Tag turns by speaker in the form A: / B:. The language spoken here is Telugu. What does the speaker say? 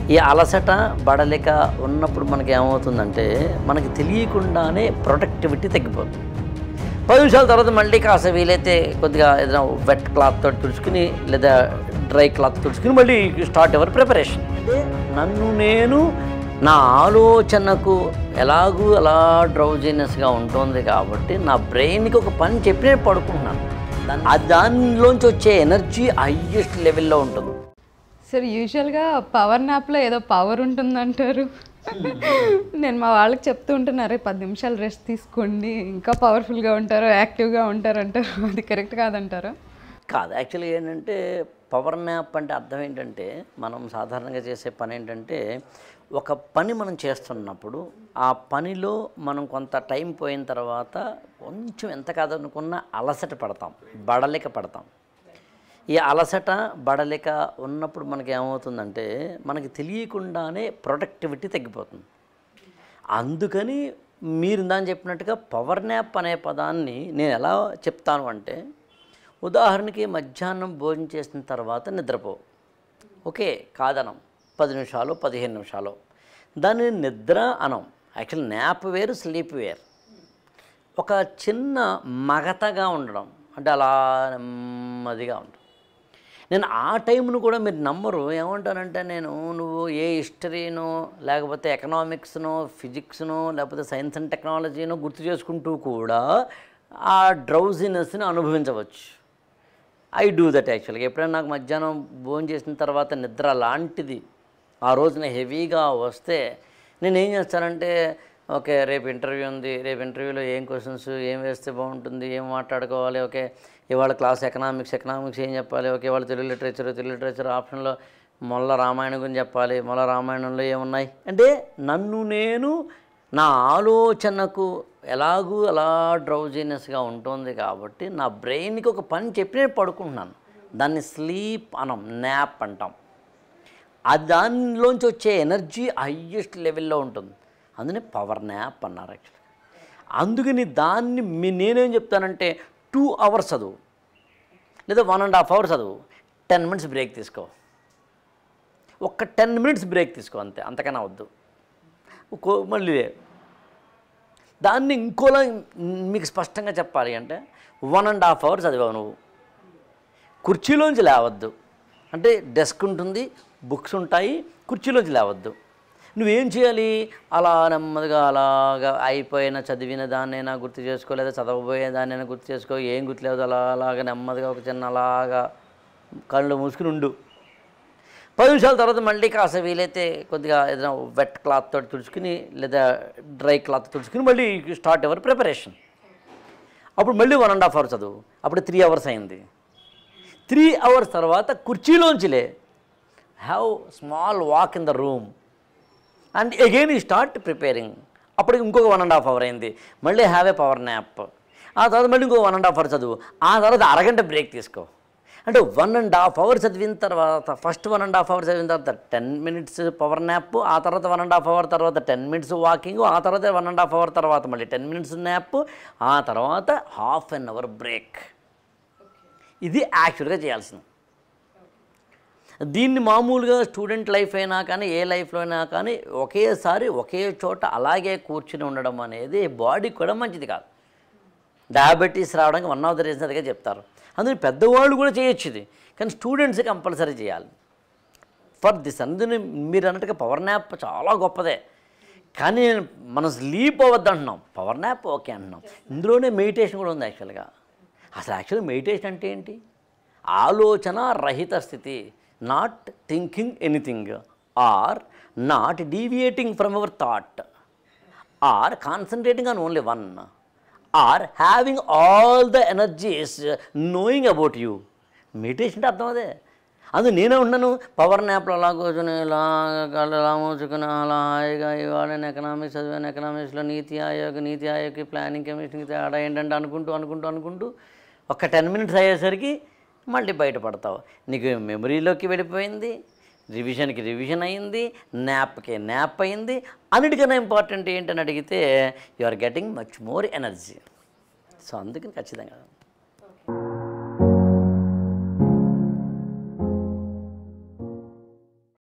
A: ఈ అలసట బడలిక ఉన్నప్పుడు మనకి ఏమవుతుందంటే మనకి తెలియకుండానే ప్రొడక్టివిటీ తగ్గిపోతుంది పది నిమిషాల తర్వాత మళ్ళీ కాస్త వీలైతే కొద్దిగా ఏదైనా వెట్ క్లాత్ తోటి తుడుచుకుని లేదా డ్రై క్లాత్ తుడుచుకుని మళ్ళీ స్టార్ట్ ఎవర్ ప్రిపరేషన్ అంటే నన్ను నేను నా ఆలోచనకు ఎలాగూ అలా డ్రౌజీనెస్గా ఉంటుంది కాబట్టి నా బ్రెయిన్కి ఒక పని చెప్పి నేను పడుకుంటున్నాను దాన్ని- ఆ దానిలోంచి వచ్చే ఎనర్జీ హయ్యెస్ట్ లెవెల్లో ఉంటుంది
B: సార్ యూజువల్గా పవర్ నాప్లో ఏదో పవర్ ఉంటుందంటారు నేను మా వాళ్ళకి చెప్తూ ఉంటున్నారు పది నిమిషాలు రెస్ట్ తీసుకోండి ఇంకా పవర్ఫుల్గా ఉంటారు యాక్టివ్గా ఉంటారు అంటారు అది కరెక్ట్ కాదంటారా
A: కాదు యాక్చువల్గా ఏంటంటే పవర్ న్యాప్ అంటే అర్థం ఏంటంటే మనం సాధారణంగా చేసే పని ఏంటంటే ఒక పని మనం చేస్తున్నప్పుడు ఆ పనిలో మనం కొంత టైం పోయిన తర్వాత కొంచెం ఎంత కాదనుకున్నా అలసట పడతాం బడలిక పడతాం ఈ అలసట బడలిక ఉన్నప్పుడు మనకి ఏమవుతుందంటే మనకి తెలియకుండానే ప్రొడక్టివిటీ తగ్గిపోతుంది అందుకని మీరు దాని చెప్పినట్టుగా పవర్ న్యాప్ అనే పదాన్ని నేను ఎలా చెప్తాను అంటే ఉదాహరణకి మధ్యాహ్నం భోజనం చేసిన తర్వాత నిద్రపో ఓకే కాదనం పది నిమిషాలు పదిహేను నిమిషాలు దాన్ని నిద్ర అనం యాక్చువల్ న్యాప్ వేరు స్లీప్ వేరు ఒక చిన్న మగతగా ఉండడం అంటే అలా నెమ్మదిగా ఉండడం నేను ఆ టైంను కూడా మీరు నమ్మరు ఏమంటానంటే నేను నువ్వు ఏ హిస్టరీనో లేకపోతే ఎకనామిక్స్నో ఫిజిక్స్నో లేకపోతే సైన్స్ అండ్ టెక్నాలజీనో గుర్తు చేసుకుంటూ కూడా ఆ డ్రౌజినెస్ని అనుభవించవచ్చు ఐ డూ దట్ యాక్చువల్గా ఎప్పుడైనా నాకు మధ్యాహ్నం భోజనం చేసిన తర్వాత నిద్ర లాంటిది ఆ రోజున హెవీగా వస్తే నేను ఏం చేస్తానంటే ఓకే రేపు ఇంటర్వ్యూ ఉంది రేపు ఇంటర్వ్యూలో ఏం క్వశ్చన్స్ ఏం వేస్తే బాగుంటుంది ఏం మాట్లాడుకోవాలి ఓకే ఇవాళ క్లాస్ ఎకనామిక్స్ ఎకనామిక్స్ ఏం చెప్పాలి ఓకే ఇవాళ తెలుగు లిటరేచర్ తెలుగు లిటరేచర్ ఆప్షన్లో మొల్ల రామాయణం గురించి చెప్పాలి మొల్ల రామాయణంలో ఏమున్నాయి అంటే నన్ను నేను నా ఆలోచనకు ఎలాగూ అలా డ్రౌజీనెస్గా ఉంటుంది కాబట్టి నా బ్రెయిన్కి ఒక పని చెప్పి నేను పడుకుంటున్నాను దాన్ని స్లీప్ అనం న్యాప్ అంటాం ఆ దానిలోంచి వచ్చే ఎనర్జీ హయ్యెస్ట్ లెవెల్లో ఉంటుంది అందుకని పవర్ న్యాప్ అన్నారు యాక్చువల్లీ అందుకని దాన్ని మీ నేనేం చెప్తానంటే టూ అవర్స్ చదువు లేదా వన్ అండ్ హాఫ్ అవర్స్ చదువు టెన్ మినిట్స్ బ్రేక్ తీసుకో ఒక్క టెన్ మినిట్స్ బ్రేక్ తీసుకో అంతే అంతకన్నా వద్దు కో- మళ్ళీ లే. దాన్ని ఇంకోలా మీకు స్పష్టంగా చెప్పాలి అంటే వన్ అండ్ హాఫ్ అవర్స్ చదివావు నువ్వు కుర్చీలోంచి లేవద్దు అంటే డెస్క్ ఉంటుంది బుక్స్ ఉంటాయి కుర్చీలోంచి లేవద్దు నువ్వేం చేయాలి అలా నెమ్మదిగా అలాగా అయిపోయిన చదివిన దాన్నైనా గుర్తు చేసుకో లేదా చదవబోయే దాన్నైనా గుర్తు చేసుకో ఏం గుర్తులేదు అలా అలాగా నెమ్మదిగా ఒక చిన్న అలాగా కళ్ళు మూసుకుని ఉండు పది నిమిషాల తర్వాత మళ్ళీ కాస్త వీలైతే కొద్దిగా ఏదైనా వెట్ క్లాత్ తోటి తుడుచుకుని లేదా డ్రై క్లాత్ తుడుచుకుని మళ్ళీ స్టార్ట్ ఎవర్ ప్రిపరేషన్ అప్పుడు మళ్ళీ వన్ అండ్ హాఫ్ అవర్ చదువు అప్పుడు త్రీ అవర్స్ అయింది త్రీ అవర్స్ తర్వాత కుర్చీలోంచిలే have small walk in the room and again ఈ స్టార్ట్ ప్రిపేరింగ్ అప్పుడు ఇంకొక వన్ అండ్ హాఫ్ అవర్ అయింది మళ్ళీ హ్యావ్ ఏ పవర్ న్యాప్ ఆ తర్వాత మళ్ళీ ఇంకో వన్ అండ్ హాఫ్ అవర్ చదువు ఆ తర్వాత అరగంట బ్రేక్ తీసుకో అంటే వన్ అండ్ హాఫ్ అవర్ చదివిన తర్వాత first one and half hour చదివిన తర్వాత టెన్ మినిట్స్ పవర్ న్యాప్ ఆ తర్వాత వన్ అండ్ హాఫ్ అవర్ తర్వాత టెన్ మినిట్స్ వాకింగ్ ఆ తర్వాత వన్ అండ్ హాఫ్ అవర్ తర్వాత మళ్ళీ టెన్ మినిట్స్ న్యాప్ ఆ తర్వాత హాఫ్ అన్ అవర్ బ్రేక్ ఇది యాక్చువల్గా చేయాల్సింది దీన్ని మామూలుగా స్టూడెంట్ లైఫ్ అయినా కానీ ఏ లైఫ్లో అయినా కానీ ఒకేసారి ఒకే చోట అలాగే కూర్చుని ఉండడం అనేది బాడీకి కూడా మంచిది కాదు డయాబెటీస్ రావడానికి వన్ ఆఫ్ ద రీజన్ అదిగా చెప్తారు అందుకని పెద్దవాళ్ళు కూడా చేయొచ్చు ఇది కానీ స్టూడెంట్స్ కంపల్సరీ చేయాలి ఫర్ దిస్ అందుకని మీరు అన్నట్టుగా పవర్ న్యాప్ చాలా గొప్పదే కానీ మనం స్లీప్ అవ్వద్దు అంటున్నాం పవర్ న్యాప్ ఓకే అంటున్నాం ఇందులోనే మెడిటేషన్ కూడా ఉంది యాక్చువల్గా అసలు యాక్చువల్గా మెడిటేషన్ అంటే ఏంటి ఆలోచన రహిత స్థితి not thinking anything or not deviating from our thought or concentrating on only one or having all the energies knowing about you meditation అంటే అర్థం అదే అందు నేనే ఉన్నాను పవర్ న్యాప్లో అలా కూర్చొని ఇలా కళ్ళు అలా మూసుకుని అలా హాయిగా ఇవాళ నేను ఎకనామిక్స్ చదివాను ఎకనామిక్స్లో నీతి ఆయోగ్ నీతి ఆయోగ్కి ప్లానింగ్ కమిషన్కి తేడా ఏంటంటే అనుకుంటూ అనుకుంటూ అనుకుంటూ ఒక టెన్ మినిట్స్ అయ్యేసరికి మళ్ళీ బయటపడతావు నీకు మెమరీలోకి వెళ్ళిపోయింది రివిజన్కి రివిజన్ అయింది న్యాప్కి న్యాప్ అయింది అన్నిటికన్నా ఇంపార్టెంట్ ఏంటని అడిగితే you are getting much more energy so అందుకని ఖచ్చితంగా